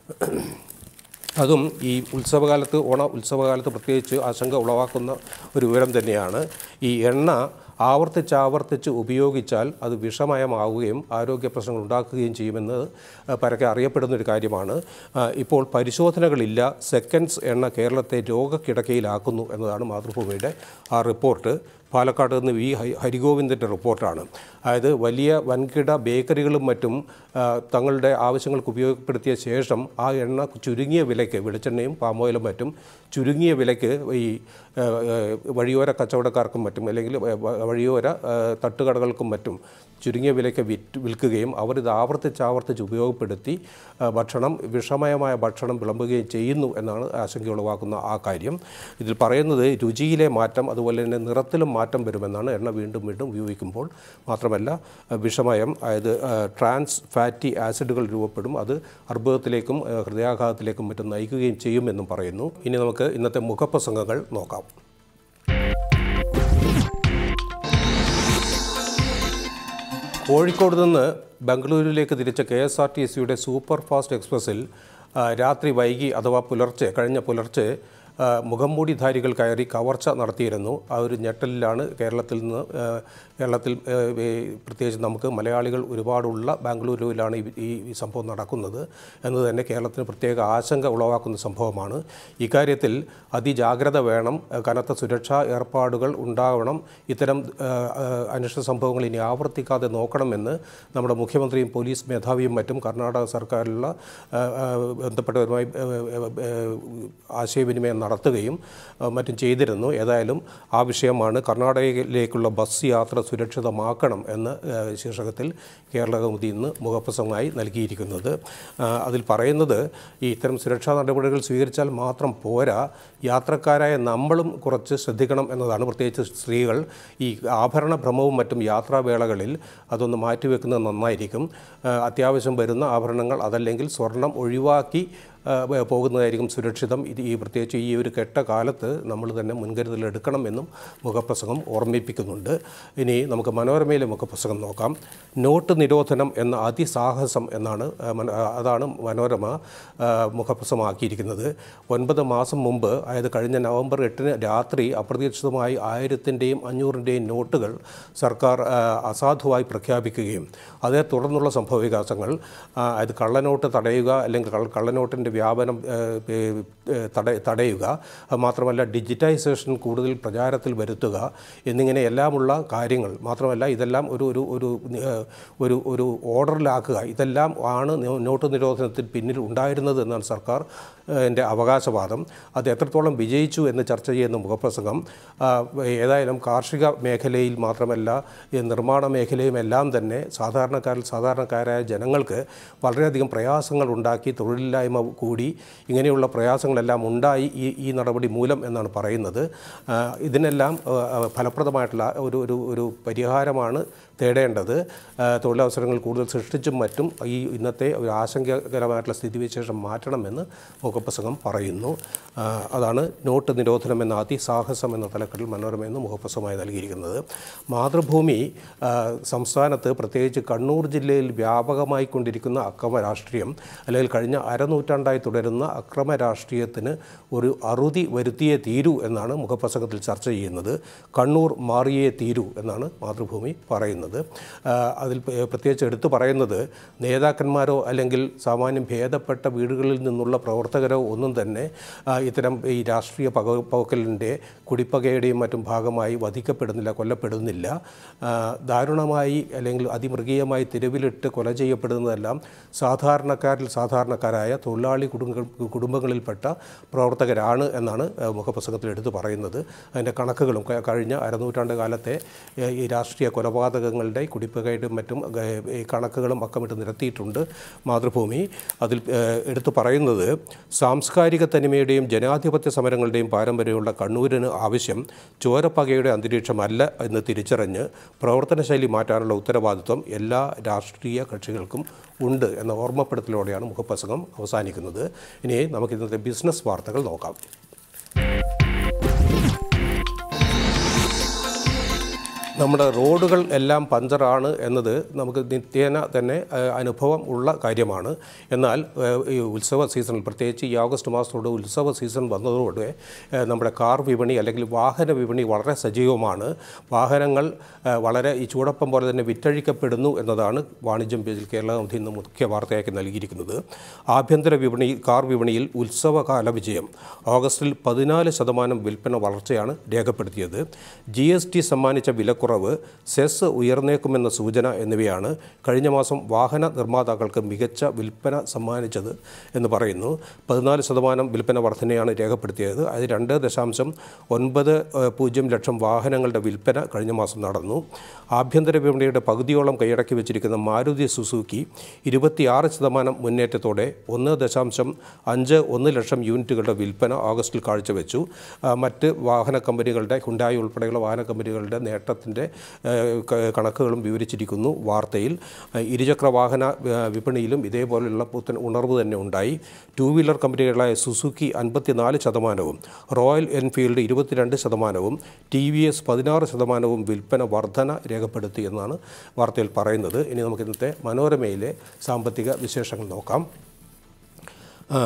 അതും ഈ ഉത്സവകാലത്ത് ഓണ ഉത്സവകാലത്ത് പ്രത്യേകിച്ച് ആശങ്ക ഉളവാക്കുന്ന ഒരു വിവരം തന്നെയാണ് ഈ എണ്ണ ആവർത്തിച്ച് ആവർത്തിച്ച് ഉപയോഗിച്ചാൽ അത് വിഷമയമാവുകയും ആരോഗ്യ പ്രശ്നങ്ങൾ ഉണ്ടാക്കുകയും ചെയ്യുമെന്ന് പരക്കെ അറിയപ്പെടുന്ന ഒരു കാര്യമാണ് ആ, ഇപ്പോൾ പരിശോധനകളില്ല സെക്കൻഡ്സ് എണ്ണ കേരളത്തെ രോഗക്കിടക്കയിലാക്കുന്നു എന്നതാണ് മാതൃഭൂമിയുടെ ആ റിപ്പോർട്ട് പാലക്കാട് നിന്ന് വി ഹരി- ഹരിഗോവിന്ദൻ്റെ റിപ്പോർട്ടാണ് അതായത് വലിയ വൻകിട ബേക്കറികളും മറ്റും ആ, തങ്ങളുടെ ആവശ്യങ്ങൾക്ക് ഉപയോഗപ്പെടുത്തിയ ശേഷം ആ എണ്ണ ചുരുങ്ങിയ വിലയ്ക്ക് വെളിച്ചെണ്ണയും പാമോയിലും മറ്റും ചുരുങ്ങിയ വിലയ്ക്ക് ഈ ആ, ആ, വഴിയോര കച്ചവടക്കാർക്കും മറ്റും അല്ലെങ്കിൽ വ- വഴിയോര ആ, തട്ടുകടകൾക്കും മറ്റും ചുരുങ്ങിയ വിലയ്ക്ക് വിറ്റ് വിൽക്കുകയും അവരിത് ആവർത്തിച്ച് ആവർത്തിച്ച് ഉപയോഗപ്പെടുത്തി ആ, ഭക്ഷണം വിഷമയമായ ഭക്ഷണം വിളമ്പുകയും ചെയ്യുന്നു എന്നാണ് ആശങ്ക ഉളവാക്കുന്ന ആ കാര്യം ഇതിൽ പറയുന്നത് രുചിയിലെ മാറ്റം അതുപോലെ തന്നെ നിറത്തിലും മാറ്റം വരുമെന്നാണ് എണ്ണ വീണ്ടും വീണ്ടും ഉപയോഗിക്കുമ്പോൾ മാത്രമല്ല ആ, വിഷമയം അതായത് ആ, ട്രാൻസ് ഫാറ്റി ആസിഡുകൾ രൂപപ്പെടും അത് അർബുദത്തിലേക്കും ആ, ഹൃദയാഘാതത്തിലേക്കും മറ്റും നയിക്കുകയും ചെയ്യുമെന്നും പറയുന്നു ഇനി നമുക്ക് ഇന്നത്തെ മുഖപ്രസംഗങ്ങൾ നോക്കാം കോഴിക്കോട് നിന്ന് ബംഗളൂരുവിലേക്ക് തിരിച്ച കെ എസ് ആർ ടി സിയുടെ സൂപ്പർ ഫാസ്റ്റ് എക്സ്പ്രസ്സിൽ ആ, രാത്രി വൈകി അഥവാ പുലർച്ചെ കഴിഞ്ഞ പുലർച്ചെ ആ, മുഖംമൂടിധാരികൾ കയറി കവർച്ച നടത്തിയിരുന്നു ആ ഒരു ഞെട്ടലിലാണ് കേരളത്തിൽ നിന്ന് ആ, കേരളത്തിൽ ആ, ഈ പ്രത്യേകിച്ച് നമുക്ക് മലയാളികൾ ഒരുപാടുള്ള ബാംഗ്ലൂരുവിലാണ് ഈ ഈ ഈ സംഭവം നടക്കുന്നത് എന്ന് തന്നെ കേരളത്തിന് പ്രത്യേക ആശങ്ക ഉളവാക്കുന്ന സംഭവമാണ് ഇക്കാര്യത്തിൽ അതിജാഗ്രത വേണം ആ, കനത്ത സുരക്ഷാ ഏർപ്പാടുകൾ ഉണ്ടാവണം ഇത്തരം ആ, ആ, അനിഷ്ട സംഭവങ്ങൾ ഇനി ആവർത്തിക്കാതെ നോക്കണമെന്ന് നമ്മുടെ മുഖ്യമന്ത്രിയും പോലീസ് മേധാവിയും മറ്റും കർണാടക സർക്കാരിലുള്ള ആ, ആ, ബന്ധപ്പെട്ടവരുമായി ആ, ആ, ആ, ആശയവിനിമയം നടത്തുകയും ആ, മറ്റും ചെയ്തിരുന്നു ഏതായാലും ആ വിഷയമാണ് കർണാടകയിലേക്കുള്ള ബസ് യാത്ര സുരക്ഷിതമാക്കണം എന്ന ആ, ശീർഷകത്തിൽ കേരള കൗമുദി ഇന്ന് മുഖപ്രസംഗമായി നൽകിയിരിക്കുന്നത് ആ, അതിൽ പറയുന്നത് ഈ ഇത്തരം സുരക്ഷാ നടപടികൾ സ്വീകരിച്ചാൽ മാത്രം പോരാ യാത്രക്കാരായ നമ്മളും കുറച്ച് ശ്രദ്ധിക്കണം എന്നതാണ് പ്രത്യേകിച്ച് സ്ത്രീകൾ ഈ ആഭരണ ഭ്രമവും മറ്റും യാത്രാവേളകളിൽ അതൊന്ന് മാറ്റിവെക്കുന്നത് നന്നായിരിക്കും ആ, അത്യാവശ്യം വരുന്ന ആഭരണങ്ങൾ അതല്ലെങ്കിൽ സ്വർണം ഒഴിവാക്കി ആ, വ- പോകുന്നതായിരിക്കും സുരക്ഷിതം ഇത് ഈ പ്രത്യേകിച്ച് ഈ ഒരു കെട്ട കാലത്ത് നമ്മൾ തന്നെ മുൻകരുതൽ എടുക്കണമെന്നും മുഖപ്രസംഗം ഓർമ്മിപ്പിക്കുന്നുണ്ട് ഇനി നമുക്ക് മനോരമയിലെ മുഖപ്രസംഗം നോക്കാം നോട്ട് നിരോധനം എന്ന അതിസാഹസം എന്നാണ് ആ, മന- ആ, അതാണ് മനോരമ ആ, മുഖപ്രസംഗമാക്കിയിരിക്കുന്നത് ഒൻപത് മാസം മുമ്പ് അതായത് കഴിഞ്ഞ നവംബർ എട്ടിന് രാത്രി അപ്രതീക്ഷിതമായി ആയിരത്തിൻ്റെയും അഞ്ഞൂറിൻ്റെയും നോട്ടുകൾ സർക്കാർ ആ, അസാധുവായി പ്രഖ്യാപിക്കുകയും അതേ തുടർന്നുള്ള സംഭവ വികാസങ്ങൾ ആ, അത് കള്ളനോട്ട് തടയുക അല്ലെങ്കിൽ കള്ള- കള്ളനോട്ടിൻ്റെ വ്യാപനം ആ, ഏ, ഏ, തട തടയുക അത് മാത്രമല്ല ഡിജിറ്റൈസേഷൻ കൂടുതൽ പ്രചാരത്തിൽ വരുത്തുക എന്നിങ്ങനെ എല്ലാമുള്ള കാര്യങ്ങൾ മാത്രമല്ല ഇതെല്ലാം ഒരു ഒരു ഒരു ഏ, ഒരു ഒരു ഓർഡറിലാക്കുക ഇതെല്ലാം ആണ് നോ- നോട്ട് നിരോധനത്തിന് പിന്നിൽ ഉണ്ടായിരുന്നത് എന്നാണ് സർക്കാർ എൻ്റെ അവകാശവാദം അത് എത്രത്തോളം വിജയിച്ചു എന്ന് ചർച്ച ചെയ്യുന്ന മുഖപ്രസംഗം ആ, ഏതായാലും കാർഷിക മേഖലയിൽ മാത്രമല്ല ഈ നിർമ്മാണ മേഖലയും എല്ലാം തന്നെ സാധാരണക്കാരിൽ സാധാരണക്കാരായ ജനങ്ങൾക്ക് വളരെയധികം പ്രയാസങ്ങൾ ഉണ്ടാക്കി തൊഴിലില്ലായ്മ കൂടി ഇങ്ങനെയുള്ള പ്രയാസങ്ങളെല്ലാം ഉണ്ടായി ഈ ഈ നടപടി മൂലം എന്നാണ് പറയുന്നത് ആ, ഇതിനെല്ലാം ആ, ആ, ഫലപ്രദമായിട്ടുള്ള ഒരു ഒരു ഒരു പരിഹാരമാണ് തേടേണ്ടത് ആ, തൊഴിലവസരങ്ങൾ കൂടുതൽ സൃഷ്ടിച്ചും മറ്റും ഈ ഇന്നത്തെ ഒരു ആശങ്കകരമായിട്ടുള്ള സ്ഥിതിവിശേഷം മാറ്റണമെന്ന് മുഖപ്രസംഗം പറയുന്നു ആ, അതാണ് നോട്ട് നിരോധനം എന്ന അതിസാഹസം എന്ന തലക്കെട്ടിൽ മനോരമയെന്ന് മുഖപ്രസംഗമായി നൽകിയിരിക്കുന്നത് മാതൃഭൂമി ആ, സംസ്ഥാനത്ത് പ്രത്യേകിച്ച് കണ്ണൂർ ജില്ലയിൽ വ്യാപകമായി കൊണ്ടിരിക്കുന്ന അക്രമ രാഷ്ട്രീയം അല്ലെങ്കിൽ കഴിഞ്ഞ അരനൂറ്റാണ്ടായി തുടരുന്ന അക്രമ രാഷ്ട്രീയത്തിന് ഒരു അറുതി വരുത്തിയേ തീരൂ എന്നാണ് മുഖപ്രസംഗത്തിൽ ചർച്ച ചെയ്യുന്നത് കണ്ണൂർ മാറിയേ തീരൂ എന്നാണ് മാതൃഭൂമി പറയുന്നത് ആ, അതിൽ പ- പ്രത്യേകിച്ച് എടുത്തു പറയുന്നത് നേതാക്കന്മാരോ അല്ലെങ്കിൽ സാമാന്യം ഭേദപ്പെട്ട വീടുകളിൽ നിന്നുള്ള പ്രവർത്തകരോ ഒന്നും തന്നെ ആ, ഇത്തരം ഈ രാഷ്ട്രീയ പക പോക്കലിൻ്റെ കുടിപ്പകയുടെയും മറ്റും ഭാഗമായി വധിക്കപ്പെടുന്നില്ല കൊല്ലപ്പെടുന്നില്ല ആ, ദാരുണമായി അല്ലെങ്കിൽ അതിമൃഗീയമായി തെരുവിലിട്ട് കൊല ചെയ്യപ്പെടുന്നതെല്ലാം സാധാരണക്കാരിൽ സാധാരണക്കാരായ തൊഴിലാളി കുടുംബ കുടുംബങ്ങളിൽപ്പെട്ട പ്രവർത്തകരാണ് എന്നാണ് ആ, മുഖപ്രസംഗത്തിൽ എടുത്തു പറയുന്നത് അതിൻ്റെ കണക്കുകളും ക- കഴിഞ്ഞ അരനൂറ്റാണ്ട് കാലത്തെ ഏ, ഈ രാഷ്ട്രീയ കൊലപാതകങ്ങൾ വാഹനങ്ങളുടെ കുടിപ്പകയുടെ മറ്റും ഏഹ്, ഈ കണക്കുകളും അക്കമിട്ട് നിരത്തിയിട്ടുണ്ട് മാതൃഭൂമി അതിൽ ഏഹ്, എടുത്തു പറയുന്നത് സാംസ്കാരിക തനിമയുടെയും ജനാധിപത്യ സമരങ്ങളുടെയും പാരമ്പര്യമുള്ള കണ്ണൂരിന് ആവശ്യം ചോരപ്പകയുടെ അന്തരീക്ഷമല്ല എന്ന് തിരിച്ചറിഞ്ഞ് പ്രവർത്തനശൈലി മാറ്റാനുള്ള ഉത്തരവാദിത്വം എല്ലാ രാഷ്ട്രീയ കക്ഷികൾക്കും ഉണ്ട് എന്ന ഓർമ്മപ്പെടുത്തലോടെയാണ് മുഖപ്രസംഗം അവസാനിക്കുന്നത് ഇനി നമുക്ക് ഇന്നത്തെ ബിസിനസ് വാർത്തകൾ നോക്കാം നമ്മുടെ റോഡുകൾ എല്ലാം പഞ്ചറാണ് എന്നത് നമുക്ക് നിത്യേന തന്നെ ഏഹ്, അനുഭവം ഉള്ള കാര്യമാണ് എന്നാൽ ഏഹ്, ഈ ഉത്സവ സീസണിൽ പ്രത്യേകിച്ച് ഈ ഓഗസ്റ്റ് മാസത്തോട് ഉത്സവ സീസൺ വന്നതോടെ ഏഹ്, നമ്മുടെ കാർ വിപണി അല്ലെങ്കിൽ വാഹന വിപണി വളരെ സജീവമാണ് വാഹനങ്ങൾ ഏഹ്, വളരെ ഈ ചൂടപ്പം പോലെ തന്നെ വിറ്റഴിക്കപ്പെടുന്നു എന്നതാണ് വാണിജ്യം പേജിൽ കേരള ഇന്ന് മുഖ്യ വാർത്തയാക്കി നൽകിയിരിക്കുന്നത് ആഭ്യന്തര വിപണി കാർ വിപണിയിൽ ഉത്സവകാല വിജയം ഓഗസ്റ്റിൽ പതിനാല് ശതമാനം വിൽപ്പന വളർച്ചയാണ് രേഖപ്പെടുത്തിയത് ജി എസ് ടി സമ്മാനിച്ച വിലക്കുറവ് സെസ് ഉയർന്നേക്കുമെന്ന സൂചന എന്നിവയാണ് കഴിഞ്ഞ മാസം വാഹന നിർമ്മാതാക്കൾക്ക് മികച്ച വിൽപ്പന സമ്മാനിച്ചത് എന്ന് പറയുന്നു പതിനാല് ശതമാനം വിൽപ്പന വർധനയാണ് രേഖപ്പെടുത്തിയത് അത് രണ്ട് ദശാംശം ഒൻപത് ഏഹ്, പൂജ്യം ലക്ഷം വാഹനങ്ങളുടെ വിൽപ്പന കഴിഞ്ഞ മാസം നടന്നു ആഭ്യന്തര വിപണിയുടെ പകുതിയോളം കൈയടക്കി വെച്ചിരിക്കുന്ന മാരുതി സുസുക്കി ഇരുപത്തിയാറ് ശതമാനം മുന്നേറ്റത്തോടെ ഒന്ന് ദശാംശം അഞ്ച് ഒന്ന് ലക്ഷം യൂണിറ്റുകളുടെ വിൽപ്പന ഓഗസ്റ്റിൽ കാഴ്ചവെച്ചു ആ, മറ്റ് വാഹന കമ്പനികളുടെ ഹുണ്ടായി ഉൾപ്പെടെയുള്ള വാഹന കമ്പനികളുടെ നേട്ടത്തിൻ്റെ ഏഹ്, ക- കണക്കുകളും വിവരിച്ചിരിക്കുന്നു വാർത്തയിൽ ആ, ഇരുചക്ര വാഹന ആ, വിപണിയിലും ഇതേപോലെയുള്ള പുത്തൻ ഉണർവ് തന്നെ ഉണ്ടായി ടൂ വീലർ കമ്പനികളായ സുസുക്കി അൻപത്തിനാല് ശതമാനവും റോയൽ എൻഫീൽഡ് ഇരുപത്തിരണ്ട് ശതമാനവും ടി വി എസ് പതിനാറ് ശതമാനവും വിൽപ്പന വർധന രേഖപ്പെടുത്തി എന്നാണ് വാർത്തയിൽ പറയുന്നത് ഇനി നമുക്ക് ഇന്നത്തെ മനോരമയിലെ സാമ്പത്തിക വിശേഷങ്ങൾ നോക്കാം ആ,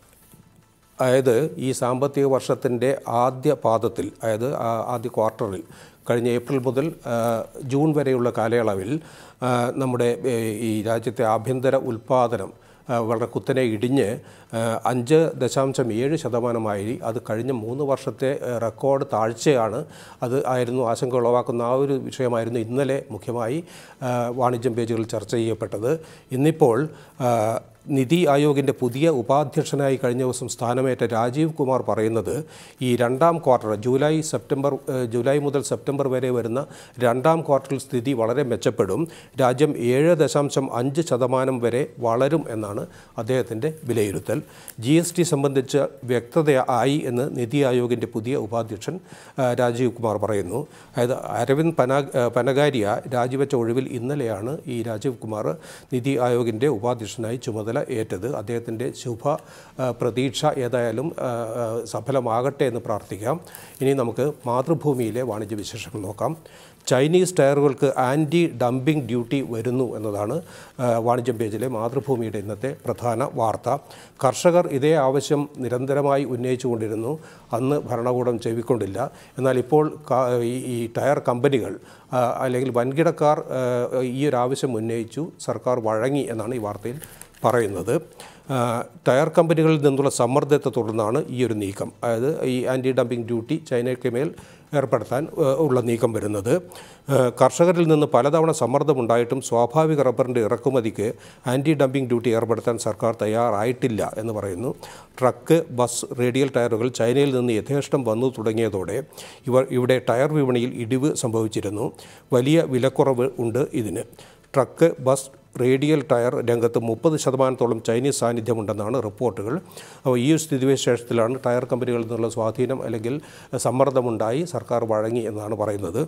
അതായത് ഈ സാമ്പത്തിക വർഷത്തിൻ്റെ ആദ്യ പാദത്തിൽ അതായത് ആ ആദ്യ ക്വാർട്ടറിൽ കഴിഞ്ഞ ഏപ്രിൽ മുതൽ ആ, ജൂൺ വരെയുള്ള കാലയളവിൽ ആ, നമ്മുടെ ഏ, ഈ രാജ്യത്തെ ആഭ്യന്തര ഉൽപ്പാദനം ആ, വളരെ കുത്തനെ ഇടിഞ്ഞ് ആ, അഞ്ച് ദശാംശം ഏഴ് ശതമാനമായി അത് കഴിഞ്ഞ മൂന്ന് വർഷത്തെ ആ, റെക്കോർഡ് താഴ്ചയാണ് അത് ആയിരുന്നു ആശങ്ക ഉളവാക്കുന്ന ആ ഒരു വിഷയമായിരുന്നു ഇന്നലെ മുഖ്യമായി ആ, വാണിജ്യം പേജുകളിൽ ചർച്ച ചെയ്യപ്പെട്ടത് ഇന്നിപ്പോൾ ആ, നിതി ആയോഗിൻ്റെ പുതിയ ഉപാധ്യക്ഷനായി കഴിഞ്ഞ ദിവസം സ്ഥാനമേറ്റ രാജീവ് കുമാർ പറയുന്നത് ഈ രണ്ടാം ക്വാർട്ടർ ജൂലൈ സെപ്റ്റംബർ ഏഹ്, ജൂലൈ മുതൽ സെപ്റ്റംബർ വരെ വരുന്ന രണ്ടാം ക്വാർട്ടറിൽ സ്ഥിതി വളരെ മെച്ചപ്പെടും രാജ്യം ഏഴ് ദശാംശം അഞ്ച് ശതമാനം വരെ വളരും എന്നാണ് അദ്ദേഹത്തിൻ്റെ വിലയിരുത്തൽ ജി എസ് ടി സംബന്ധിച്ച് വ്യക്തത ആയി എന്ന് നിതി ആയോഗിൻ്റെ പുതിയ ഉപാധ്യക്ഷൻ ആ, രാജീവ് കുമാർ പറയുന്നു അതായത് അരവിന്ദ് പന പനഗാരിയ രാജിവെച്ച ഒഴിവിൽ ഇന്നലെയാണ് ഈ രാജീവ് കുമാർ നിതി ആയോഗിൻ്റെ ഉപാധ്യക്ഷനായി ചുമതല ഏറ്റത് അദ്ദേഹത്തിൻ്റെ ശുഭ ആ, പ്രതീക്ഷ ഏതായാലും ആ, ആ, സഫലമാകട്ടെ എന്ന് പ്രാർത്ഥിക്കാം ഇനി നമുക്ക് മാതൃഭൂമിയിലെ വാണിജ്യ വിശേഷങ്ങൾ നോക്കാം ചൈനീസ് ടയറുകൾക്ക് ആൻറ്റി ഡംപിംഗ് ഡ്യൂട്ടി വരുന്നു എന്നതാണ് ആ, വാണിജ്യം പേജിലെ മാതൃഭൂമിയുടെ ഇന്നത്തെ പ്രധാന വാർത്ത കർഷകർ ഇതേ ആവശ്യം നിരന്തരമായി ഉന്നയിച്ചുകൊണ്ടിരുന്നു അന്ന് ഭരണകൂടം ചെവിക്കൊണ്ടില്ല എന്നാൽ ഇപ്പോൾ ക- ഈ- ഈ ടയർ കമ്പനികൾ ആ, അല്ലെങ്കിൽ വൻകിടക്കാർ ആ, ഈ ഒരു ആവശ്യം ഉന്നയിച്ചു സർക്കാർ വഴങ്ങി എന്നാണ് ഈ വാർത്തയിൽ പറയുന്നത് ആ, ടയർ കമ്പനികളിൽ നിന്നുള്ള സമ്മർദ്ദത്തെ തുടർന്നാണ് ഈ ഒരു നീക്കം അതായത് ഈ ആൻറ്റി ഡംപിംഗ് ഡ്യൂട്ടി ചൈനയ്ക്ക് മേൽ ഏർപ്പെടുത്താൻ ആ, ഉള്ള നീക്കം വരുന്നത് ആ, കർഷകരിൽ നിന്ന് പലതവണ സമ്മർദ്ദമുണ്ടായിട്ടും സ്വാഭാവിക റബ്ബറിൻ്റെ ഇറക്കുമതിക്ക് ആൻറ്റി ഡംപിംഗ് ഡ്യൂട്ടി ഏർപ്പെടുത്താൻ സർക്കാർ തയ്യാറായിട്ടില്ല എന്ന് പറയുന്നു ട്രക്ക് ബസ് റേഡിയൽ ടയറുകൾ ചൈനയിൽ നിന്ന് യഥേഷ്ടം വന്നു തുടങ്ങിയതോടെ ഇവർ ഇവിടെ ടയർ വിപണിയിൽ ഇടിവ് സംഭവിച്ചിരുന്നു വലിയ വിലക്കുറവ് ഉണ്ട് ഇതിന് ട്രക്ക് ബസ് റേഡിയൽ ടയർ രംഗത്ത് മുപ്പത് ശതമാനത്തോളം ചൈനീസ് സാന്നിധ്യമുണ്ടെന്നാണ് റിപ്പോർട്ടുകൾ അപ്പോൾ ഈ ഒരു സ്ഥിതിവിശേഷത്തിലാണ് ടയർ കമ്പനികളിൽ നിന്നുള്ള സ്വാധീനം അല്ലെങ്കിൽ സമ്മർദ്ദമുണ്ടായി സർക്കാർ വഴങ്ങി എന്നാണ് പറയുന്നത്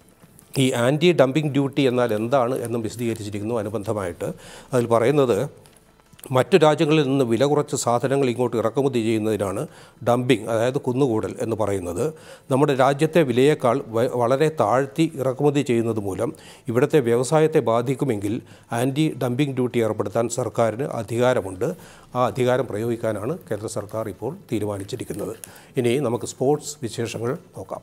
ഈ ആൻറ്റി ഡംപിംഗ് ഡ്യൂട്ടി എന്നാൽ എന്താണ് എന്നും വിശദീകരിച്ചിരിക്കുന്നു അനുബന്ധമായിട്ട് അതിൽ പറയുന്നത് മറ്റു രാജ്യങ്ങളിൽ നിന്ന് വില കുറച്ച് സാധനങ്ങൾ ഇങ്ങോട്ട് ഇറക്കുമതി ചെയ്യുന്നതിനാണ് ഡംപിംഗ് അതായത് കുന്നുകൂടൽ എന്ന് പറയുന്നത് നമ്മുടെ രാജ്യത്തെ വിലയേക്കാൾ വ- വളരെ താഴ്ത്തി ഇറക്കുമതി ചെയ്യുന്നത് മൂലം ഇവിടുത്തെ വ്യവസായത്തെ ബാധിക്കുമെങ്കിൽ ആൻറ്റി ഡംപിംഗ് ഡ്യൂട്ടി ഏർപ്പെടുത്താൻ സർക്കാരിന് അധികാരമുണ്ട് ആ അധികാരം പ്രയോഗിക്കാനാണ് കേന്ദ്ര സർക്കാർ ഇപ്പോൾ തീരുമാനിച്ചിരിക്കുന്നത് ഇനി നമുക്ക് സ്പോർട്സ് വിശേഷങ്ങൾ നോക്കാം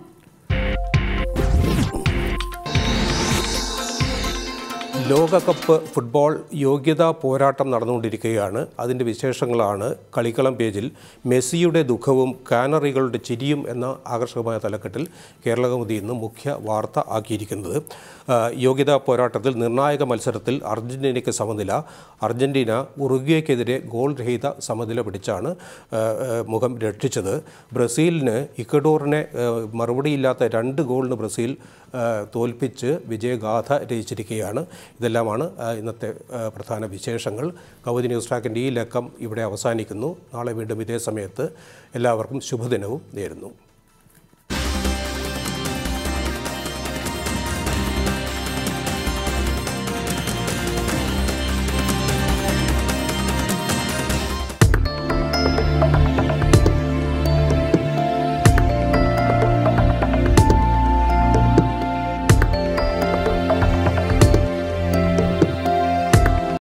ലോകകപ്പ് ഫുട്ബോൾ യോഗ്യതാ പോരാട്ടം നടന്നുകൊണ്ടിരിക്കുകയാണ് അതിൻ്റെ വിശേഷങ്ങളാണ് കളിക്കളം പേജിൽ മെസ്സിയുടെ ദുഃഖവും കാനറികളുടെ ചിരിയും എന്ന ആകർഷകമായ തലക്കെട്ടിൽ കേരളകൗമുദി ഇന്ന് മുഖ്യ വാർത്ത ആക്കിയിരിക്കുന്നത് ആ, യോഗ്യതാ പോരാട്ടത്തിൽ നിർണായക മത്സരത്തിൽ അർജന്റീനയ്ക്ക് സമനില അർജന്റീന ഉറുഗ്വേക്കെതിരെ ഗോൾ രഹിത സമനില പിടിച്ചാണ് ആ, ആ, മുഖം രക്ഷിച്ചത് ബ്രസീലിന് ഇക്വഡോറിനെ ആ, മറുപടിയില്ലാത്ത രണ്ട് ഗോളിന് ബ്രസീൽ ആ, തോൽപ്പിച്ച് വിജയഗാഥ രചിച്ചിരിക്കുകയാണ് ഇതെല്ലാമാണ് ആ, ഇന്നത്തെ ആ, പ്രധാന വിശേഷങ്ങൾ കൗതി ന്യൂസ് ട്രാക്കിൻ്റെ ഈ ലക്കം ഇവിടെ അവസാനിക്കുന്നു നാളെ വീണ്ടും ഇതേ സമയത്ത് എല്ലാവർക്കും ശുഭദിനവും നേരുന്നു